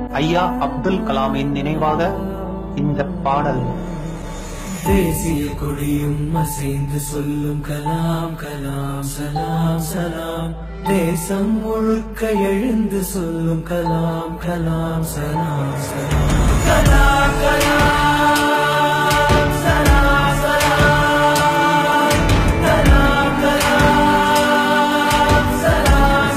ஐயா அப்துல் கலாமின் நினைவாக இந்த பாடல் தேசிய கொடியும் அசைந்து சொல்லும் கலாம் கலாம் சலாம் சலாம் தேசம் முழுக்க எழுந்து சொல்லும் கலாம் கலாம் சலாம் சலாம் கலாம் கலாம் சலாம் சலாம் கலாம் கலாம் சலாம்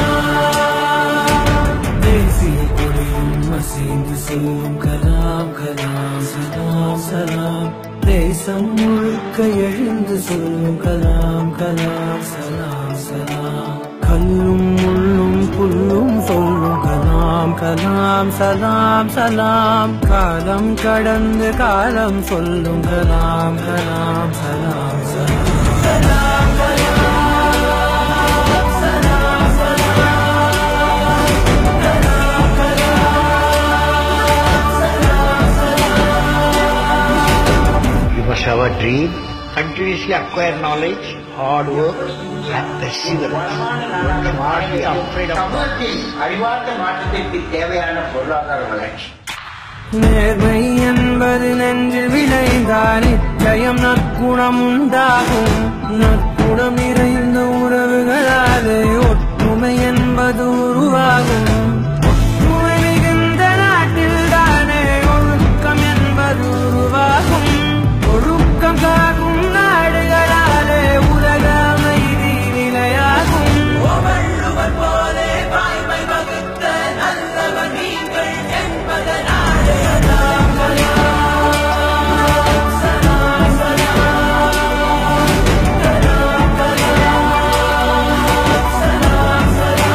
சலாம் தேசிய கொடியும் அசைந்து சொல்லும் கலாம் கலாம் சலாம் சலாம் தேசம் முழுக்க எழுந்து சொல்லும் கலாம் கலாம் சலாம் சலாம் கல்லும் முள்ளும் புல்லும் சொல்லும் கலாம் கலாம் சலாம் சலாம் காலம் கடந்து காலம் சொல்லும் கலாம் கலாம் சலாம் சலாம் கலாம் கலாம் சலாம் You must have a dream, continuously acquire knowledge, hard work, and perseverance. Don't not be afraid of சமூகத்தில் அறிவார்ந்த மாற்றத்திற்கு தேவையான பொருளாதார வளர்ச்சி நேர்மை என்பது நெஞ்சில் விளைந்தால் நிச்சயம் நற்குணம் உண்டாகும் நற்குணம் நிறைந்த உறவுகளாலே ஒற்றுமை என்பது உருவாகும் ஒற்றுமை மிகுந்த நாட்டில் தானே ஒழுக்கம் என்பது உருவாகும் ஒழுக்கம் காக்கும் நாடுகளாலே உலக அமைதி நிலையாகும் வள்ளுவர் போலே வாய்மை வகுத்த நல்லவர் நீங்கள் என்பதனாலே கலாம் கலாம் சலாம் சலாம் கலாம் கலாம் சலாம்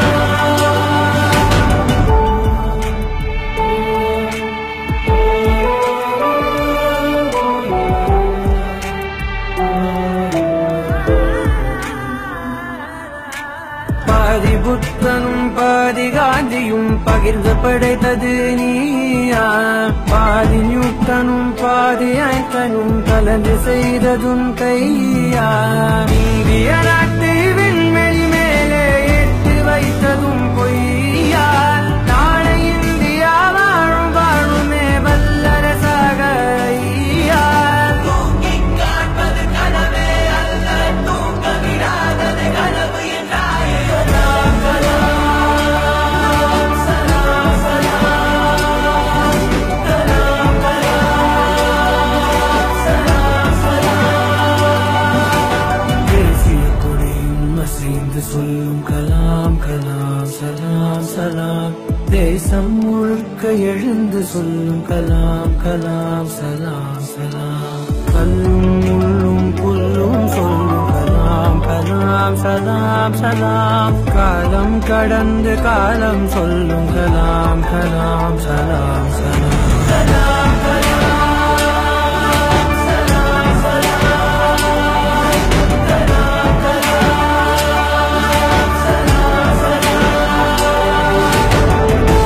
பாதி புத்தனும் பாதி காந்தியும் பகிர்ந்து படைத்தது நீயா பாதி நியூட்டனும் பாதி ஐட்டனும் கலந்து செய்ததும் கையா இந்திய நாட்டு விண்வெளி மேலே ஏற்றி வைத்ததும் பொய்யா நாளை இந்தியா வாழும் வாழுமே வல்லரசாக ஐயா தூங்கிக் காண்பது கனவே அல்ல தூங்க விடாதது கனவு என்றாயே கலாம் கலாம் சலாம் சலாம் கலாம் கலாம் சலாம் சலாம் தேசிய கொடியும் அசைந்து சொல்லும் கலாம் கலாம் சலாம் சலாம் தேசம் முழுக்க எழுந்து சொல்லும் கலாம் கலாம் சலாம் சலாம் கல்லும் முள்ளும் புல்லும் சொல்லும் கலாம் கலாம் சலாம் சலாம் காலம் கடந்து காலம் சொல்லும் கலாம் கலாம் சலாம் சலாம் கலாம் கலாம் சலாம் சலாம் கலாம் கலாம் சலாம் சலாம்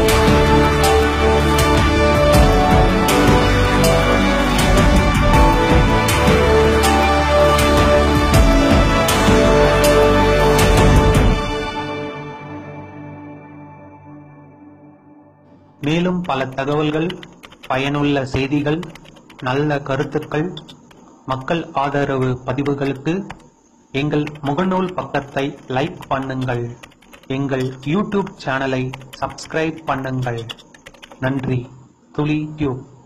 மேலும் பல தகவல்கள் பயனுள்ள செய்திகள் நல்ல கருத்துக்கள் மக்கள் ஆதரவு பதிவுகளுக்கு எங்கள் முகநூல் பக்கத்தை லைக் பண்ணுங்கள் எங்கள் யூடியூப் சேனலை சப்ஸ்கிரைப் பண்ணுங்கள் நன்றி துளி டியூப்